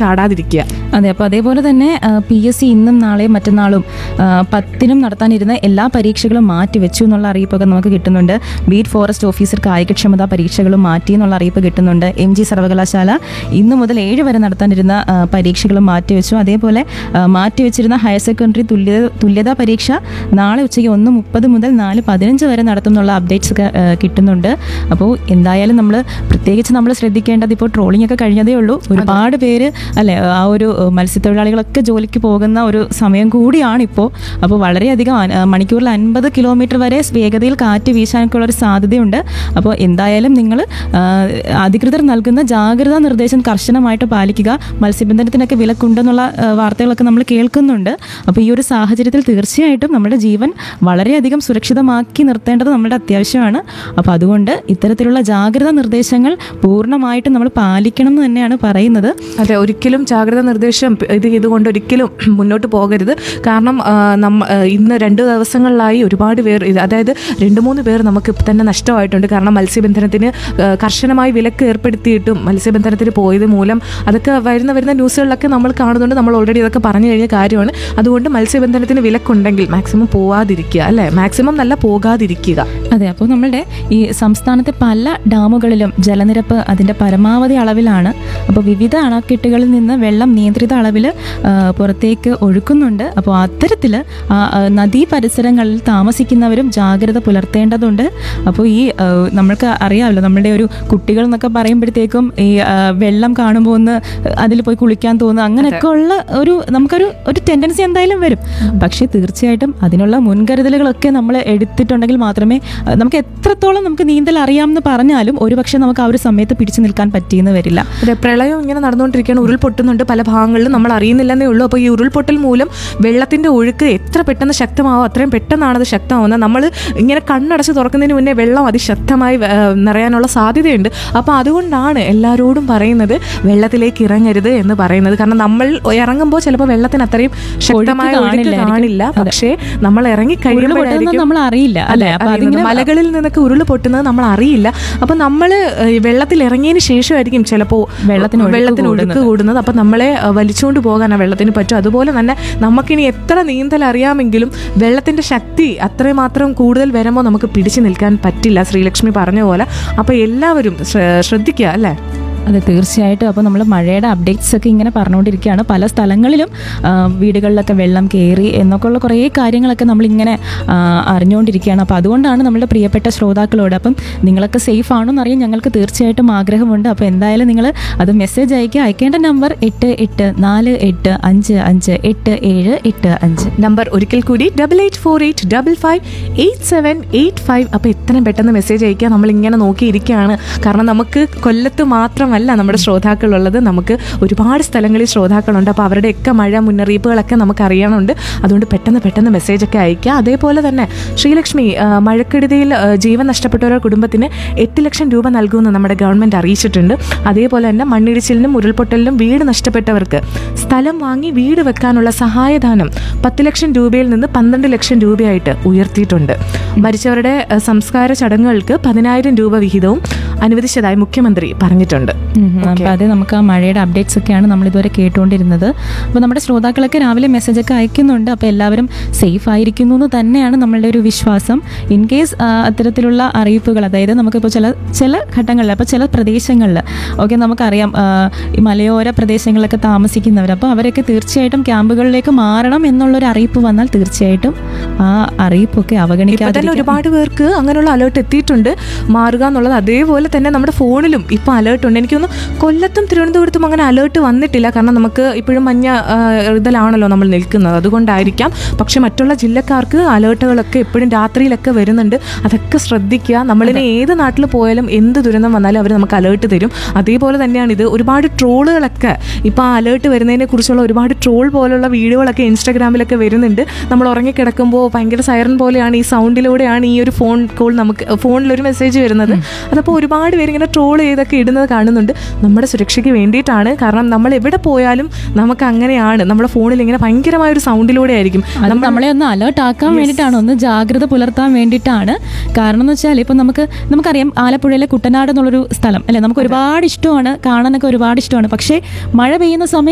ചാടാതിരിക്കുക അതെ അപ്പോൾ അതേപോലെ തന്നെ പി എസ് സി ഇന്നും നാളെയും മറ്റന്നാളും ആ, പത്തിനും നടത്താനിരുന്ന എല്ലാ പരീക്ഷകളും മാറ്റിവെച്ചു എന്നുള്ള അറിയിപ്പൊക്കെ നമുക്ക് കിട്ടുന്നുണ്ട് ബീറ്റ് ഫോറസ്റ്റ് ഓഫീസർ കായികക്ഷമതാ പരീക്ഷകളും മാറ്റി എന്നുള്ള അറിയിപ്പ് കിട്ടുന്നുണ്ട് എം ജി സർവകലാശാല ഇന്നു മുതൽ ഏഴ് വരെ നടത്താനിരുന്ന ആ, പരീക്ഷകളും മാറ്റിവെച്ചു അതേപോലെ ആ, മാറ്റിവെച്ചിരുന്ന ഹയർ സെക്കൻഡറി തുല്യത തുല്യതാ പരീക്ഷ നാളെ ഉച്ചയ്ക്ക് ഒന്ന് മുപ്പത് മുതൽ നാല് പതിനഞ്ച് വരെ നടത്തും എന്നുള്ള അപ്ഡേറ്റ്സ് ഒക്കെ ആ, കിട്ടുന്നുണ്ട് അപ്പോൾ എന്തായാലും നമ്മൾ പ്രത്യേകിച്ച് നമ്മൾ ശ്രദ്ധിക്കേണ്ടത് ഇപ്പോൾ ട്രോളിംഗ് ഒക്കെ കഴിഞ്ഞതേ ഉള്ളൂ ഒരുപാട് പേര് അല്ലെ ആ ഒരു ഏഹ്, മത്സ്യത്തൊഴിലാളികളൊക്കെ ജോലിക്ക് പോകുന്ന ഒരു സമയം കൂടിയാണ് ഇപ്പോൾ അപ്പോൾ വളരെയധികം അന- ഏഹ്, മണിക്കൂറിൽ അൻപത് കിലോമീറ്റർ വരെ വേഗതയിൽ കാറ്റ് വീശാനൊക്കെ ഉള്ള ഒരു സാധ്യതയുണ്ട് അപ്പോൾ എന്തായാലും നിങ്ങൾ അധികൃതർ നൽകുന്ന ജാഗ്രതാ നിർദ്ദേശം കർശനമായിട്ട് പാലിക്കുക മത്സ്യബന്ധനത്തിനൊക്കെ വിലക്കുണ്ടെന്നുള്ള ഏഹ്, വാർത്തകളൊക്കെ നമ്മൾ കേൾക്കുന്നുണ്ട് അപ്പോൾ ഈ ഒരു സാഹചര്യത്തിൽ തീർച്ചയായിട്ടും നമ്മുടെ ജീവൻ വളരെയധികം സുരക്ഷിതമാക്കി നിർത്തേണ്ടത് നമ്മുടെ അത്യാവശ്യമാണ് അപ്പോൾ അതുകൊണ്ട് ഇത്തരത്തിലുള്ള ജാഗ്രതാ നിർദ്ദേശങ്ങൾ പൂർണ്ണമായിട്ടും നമ്മൾ പാലിക്കണം എന്ന് തന്നെയാണ് പറയുന്നത് അതെ ഒരിക്കലും ജാഗ്രതാ നിർദ്ദേശം ഇത് ഇതുകൊണ്ട് ഒരിക്കലും മുന്നോട്ട് പോകരുത് കാരണം ആ, നമ്മ ആ, ഇന്ന് രണ്ട് ദിവസങ്ങളിലായി ഒരുപാട് പേർ ഇത് അതായത് രണ്ട് മൂന്ന് പേർ നമുക്ക് ഇപ്പം തന്നെ നഷ്ടമായിട്ടുണ്ട് കാരണം മത്സ്യബന്ധനത്തിന് ആ, കർശനമായി വിലക്ക് ഏർപ്പെടുത്തിയിട്ടും മത്സ്യബന്ധനത്തിന് പോയത് മൂലം അതൊക്കെ വരുന്ന വരുന്ന ന്യൂസുകളിലൊക്കെ നമ്മൾ കാണുന്നുണ്ട് നമ്മൾ ഓൾറെഡി ഇതൊക്കെ പറഞ്ഞു കഴിഞ്ഞ കാര്യമാണ് അതുകൊണ്ട് മത്സ്യബന്ധനത്തിന് വിലക്കുണ്ടെങ്കിൽ മാക്സിമം പോവാതിരിക്കുക അല്ലേ മാക്സിമം നല്ല പോകാതിരിക്കുക അതെ അപ്പോൾ നമ്മളുടെ ഈ സംസ്ഥാനത്തെ പല ഡാമുകളിലും ജലനിരപ്പ് അതിൻ്റെ പരമാവധി അളവിലാണ് അപ്പോൾ വിവിധ അണക്കെട്ടുകളിൽ നിന്ന് വെള്ളം നിയന്ത്രിത അളവിൽ പുറത്തേക്ക് ഒഴുക്കുന്നുണ്ട് അപ്പോൾ അത്തരത്തിൽ ആ, ആ, നദീ പരിസരങ്ങളിൽ താമസിക്കുന്നവരും ജാഗ്രത പുലർത്തേണ്ടതുണ്ട് അപ്പോൾ ഈ ആ, നമ്മൾക്ക് അറിയാമല്ലോ നമ്മുടെ ഒരു കുട്ടികൾ എന്നൊക്കെ പറയുമ്പോഴത്തേക്കും ഈ ആ, വെള്ളം കാണുമ്പോൾ ഒന്ന് അതിൽ പോയി കുളിക്കാൻ തോന്നുക അങ്ങനെയൊക്കെ ഉള്ള ഒരു നമുക്കൊരു ഒരു ടെൻഡൻസി എന്തായാലും വരും പക്ഷേ തീർച്ചയായിട്ടും അതിനുള്ള മുൻകരുതലുകളൊക്കെ നമ്മൾ എടുത്തിട്ടുണ്ടെങ്കിൽ മാത്രമേ അഹ് നമുക്ക് എത്രത്തോളം നമുക്ക് നീന്തൽ അറിയാമെന്ന് പറഞ്ഞാലും ഒരുപക്ഷെ നമുക്ക് ആ ഒരു സമയത്ത് പിടിച്ചു നിൽക്കാൻ പറ്റിയെന്ന് വരില്ല അതെ പ്രളയം ഇങ്ങനെ നടന്നുകൊണ്ടിരിക്കുകയാണ് ഉരുൾപൊട്ടുന്നുണ്ട് പല ഭാഗങ്ങളിലും നമ്മൾ അറിയുന്നില്ലെന്നേ ഉള്ളൂ അപ്പോൾ ഈ ഉരുൾപൊട്ടൽ മൂലം വെള്ളത്തിന്റെ ഒഴുക്ക് എത്ര പെട്ടെന്ന് ശക്തമാവും അത്രയും പെട്ടെന്നാണ് അത് ശക്തമാവുന്നത് നമ്മൾ ഇങ്ങനെ കണ്ണടച്ച് തുറക്കുന്നതിന് മുന്നേ വെള്ളം അതിശക്തമായി ആ, നിറയാനുള്ള സാധ്യതയുണ്ട് അപ്പോൾ അതുകൊണ്ടാണ് എല്ലാവരോടും പറയുന്നത് വെള്ളത്തിലേക്ക് ഇറങ്ങരുത് എന്ന് പറയുന്നത് കാരണം നമ്മൾ ഇറങ്ങുമ്പോൾ ചിലപ്പോൾ വെള്ളത്തിന് അത്രയും ശക്തമായ ഒഴുക്ക് കാണില്ലായിരിക്കും. കാണില്ല പക്ഷേ നമ്മൾ ഇറങ്ങി പൊട്ടുന്നത് കഴിയുമ്പോഴായിരിക്കും നമ്മൾ അറിയില്ല അല്ലെ അപ്പൊ അറിയുന്നത്. അതിങ്ങനെ മലകളിൽ നിന്നൊക്കെ ഉരുള് പൊട്ടുന്നത് നമ്മൾ അറിയില്ല അപ്പൊ നമ്മൾ വെള്ളത്തിൽ ഇറങ്ങിയതിന് ശേഷമായിരിക്കും ചിലപ്പോൾ വെള്ളത്തിന് ഒഴുക്ക് വെള്ളത്തിന് ഒഴുക്ക് കൂടുന്നത് അപ്പൊ നമ്മളെ അഹ്, വലിച്ചുകൊണ്ട് പോകാൻ ആ വെള്ളത്തിന് പറ്റും അതുപോലെ തന്നെ നമുക്കിനി എത്ര നീന്തൽ അറിയാമെങ്കിലും വെള്ളത്തിന്റെ ശക്തി അത്രമാത്രം കൂടുതൽ വരുമ്പോൾ നമുക്ക് പിടിച്ചു നിൽക്കാൻ പറ്റില്ല ശ്രീലക്ഷ്മി പറഞ്ഞ പോലെ അപ്പൊ എല്ലാവരും ശ്ര- ശ്രദ്ധിക്കുക അല്ലേ അതെ തീർച്ചയായിട്ടും അപ്പോൾ നമ്മൾ മഴയുടെ അപ്ഡേറ്റ്സ് ഒക്കെ ഇങ്ങനെ പറഞ്ഞുകൊണ്ടിരിക്കുകയാണ് പല സ്ഥലങ്ങളിലും ആ, വീടുകളിലൊക്കെ വെള്ളം കയറി എന്നൊക്കെയുള്ള കുറേ കാര്യങ്ങളൊക്കെ നമ്മളിങ്ങനെ ആ, അറിഞ്ഞുകൊണ്ടിരിക്കുകയാണ് അപ്പോൾ അതുകൊണ്ടാണ് നമ്മുടെ പ്രിയപ്പെട്ട ശ്രോതാക്കളോട് അപ്പം നിങ്ങളൊക്കെ സേഫ് ആണോ എന്നറിയാൻ ഞങ്ങൾക്ക് തീർച്ചയായിട്ടും ആഗ്രഹമുണ്ട് അപ്പോൾ എന്തായാലും നിങ്ങൾ അത് മെസ്സേജ് അയക്കുക അയക്കേണ്ട നമ്പർ എട്ട് എട്ട് നാല് എട്ട് അഞ്ച് അഞ്ച് എട്ട് ഏഴ് എട്ട് അഞ്ച് നമ്പർ ഒരിക്കൽ കൂടി double eight four eight double five eight seven eight five അപ്പോൾ എത്രയും പെട്ടെന്ന് മെസ്സേജ് അയക്കുക നമ്മൾ ഇങ്ങനെ നോക്കിയിരിക്കുകയാണ് കാരണം നമുക്ക് കൊല്ലത്ത് മാത്രമല്ല നമ്മുടെ ശ്രോതാക്കളുള്ളത് നമുക്ക് ഒരുപാട് സ്ഥലങ്ങളിൽ ശ്രോതാക്കളുണ്ട് അപ്പോൾ അവരുടെയൊക്കെ മഴ മുന്നറിയിപ്പുകളൊക്കെ നമുക്ക് അറിയണമുണ്ട് അതുകൊണ്ട് പെട്ടെന്ന് പെട്ടെന്ന് മെസ്സേജൊക്കെ അയക്കുക അതേപോലെ തന്നെ ശ്രീലക്ഷ്മി ആ, മഴക്കെടുതിയിൽ ആ, ജീവൻ നഷ്ടപ്പെട്ടവരുടെ കുടുംബത്തിന് എട്ട് ലക്ഷം രൂപ നൽകുമെന്ന് നമ്മുടെ ഗവൺമെൻറ് അറിയിച്ചിട്ടുണ്ട് അതേപോലെ തന്നെ മണ്ണിടിച്ചിലിനും ഉരുൾപൊട്ടലിനും വീട് നഷ്ടപ്പെട്ടവർക്ക് സ്ഥലം വാങ്ങി വീട് വെക്കാനുള്ള സഹായധനം പത്ത് ലക്ഷം രൂപയിൽ നിന്ന് പന്ത്രണ്ട് ലക്ഷം രൂപയായിട്ട് ഉയർത്തിയിട്ടുണ്ട് മരിച്ചവരുടെ അഹ്, സംസ്കാര ചടങ്ങുകൾക്ക് പതിനായിരം രൂപ വിഹിതവും അനുവദിച്ചതായി മുഖ്യമന്ത്രി പറഞ്ഞിട്ടുണ്ട് അപ്പോൾ അത് നമുക്ക് ആ മഴയുടെ അപ്ഡേറ്റ്സ് ഒക്കെയാണ് നമ്മൾ ഇതുവരെ കേട്ടുകൊണ്ടിരുന്നത് അപ്പോൾ നമ്മുടെ ശ്രോതാക്കളൊക്കെ രാവിലെ മെസ്സേജൊക്കെ അയക്കുന്നുണ്ട് അപ്പോൾ എല്ലാവരും സേഫ് ആയിരിക്കുന്നു എന്ന് തന്നെയാണ് നമ്മളുടെ ഒരു വിശ്വാസം ഇൻ കേസ് അത്തരത്തിലുള്ള അറിയിപ്പുകൾ അതായത് നമുക്കിപ്പോൾ ചില ചില ഘട്ടങ്ങളിൽ അപ്പോൾ ചില പ്രദേശങ്ങളിൽ ഓക്കെ നമുക്കറിയാം ആ, ഈ മലയോര പ്രദേശങ്ങളിലൊക്കെ താമസിക്കുന്നവർ അപ്പോൾ അവരൊക്കെ തീർച്ചയായിട്ടും ക്യാമ്പുകളിലേക്ക് മാറണം എന്നുള്ളൊരു അറിയിപ്പ് വന്നാൽ തീർച്ചയായിട്ടും ആ അറിയിപ്പൊക്കെ ഇപ്പൊ തന്നെ അവഗണിക്കാതെ ഒരുപാട് പേർക്ക് അങ്ങനെയുള്ള അലേർട്ട് എത്തിയിട്ടുണ്ട് മാറുക എന്നുള്ളത് അതേപോലെ തന്നെ നമ്മുടെ ഫോണിലും ഇപ്പൊ അലേർട്ട് ഉണ്ട് എനിക്ക് തോന്നുന്നു കൊല്ലത്തും തിരുവനന്തപുരത്തും അങ്ങനെ അലേർട്ട് വന്നിട്ടില്ല കാരണം നമുക്ക് ഇപ്പോഴും മഞ്ഞ ആ, ഇതിലാണല്ലോ നമ്മൾ നിൽക്കുന്നത് അതുകൊണ്ടായിരിക്കാം പക്ഷെ മറ്റുള്ള ജില്ലക്കാർക്ക് അലേർട്ടുകളൊക്കെ എപ്പോഴും രാത്രിയിലൊക്കെ വരുന്നുണ്ട് അതൊക്കെ ശ്രദ്ധിക്കുക നമ്മളിനി ഏത് നാട്ടിൽ പോയാലും എന്ത് ദുരന്തം വന്നാലും അവർ നമുക്ക് അലേർട്ട് തരും അതേപോലെ തന്നെയാണ് ഇത് ഒരുപാട് ട്രോളുകളൊക്കെ ഇപ്പോൾ ആ അലേർട്ട് വരുന്നതിനെ കുറിച്ചുള്ള ഒരുപാട് ട്രോൾ പോലുള്ള വീഡിയോകളൊക്കെ ഇൻസ്റ്റാഗ്രാമിലൊക്കെ വരുന്നുണ്ട് നമ്മൾ ഉറങ്ങിക്കിടക്കുമ്പോൾ ഭയങ്കര സൈറൻ പോലെയാണ് ഈ സൗണ്ടിലൂടെയാണ് ഈ ഒരു ഫോൺ കോൾ നമുക്ക് ഫോണിലൊരു മെസ്സേജ് വരുന്നത് അതപ്പോൾ ഒരുപാട് പേര് ഇങ്ങനെ ട്രോൾ ചെയ്തൊക്കെ ഇടുന്നത് കാണുന്നുണ്ട് നമ്മുടെ സുരക്ഷയ്ക്ക് വേണ്ടിയിട്ടാണ് കാരണം നമ്മൾ എവിടെ പോയാലും നമുക്ക് അങ്ങനെയാണ് നമ്മുടെ ഫോണിൽ ഇങ്ങനെ ഭയങ്കരമായ ഒരു സൗണ്ടിലൂടെ ആയിരിക്കും അത് നമ്മളെ ഒന്ന് അലേർട്ട് ആക്കാൻ വേണ്ടിയിട്ടാണ് ഒന്ന് ജാഗ്രത പുലർത്താൻ വേണ്ടിയിട്ടാണ് കാരണം എന്ന് വെച്ചാൽ ഇപ്പം നമുക്ക് നമുക്കറിയാം ആലപ്പുഴയിലെ കുട്ടനാട് എന്നുള്ളൊരു സ്ഥലം അല്ലെ നമുക്ക് ഒരുപാട് ഇഷ്ടമാണ് കാണാനൊക്കെ ഒരുപാട് ഇഷ്ടമാണ് പക്ഷേ മഴ പെയ്യുന്ന സമയം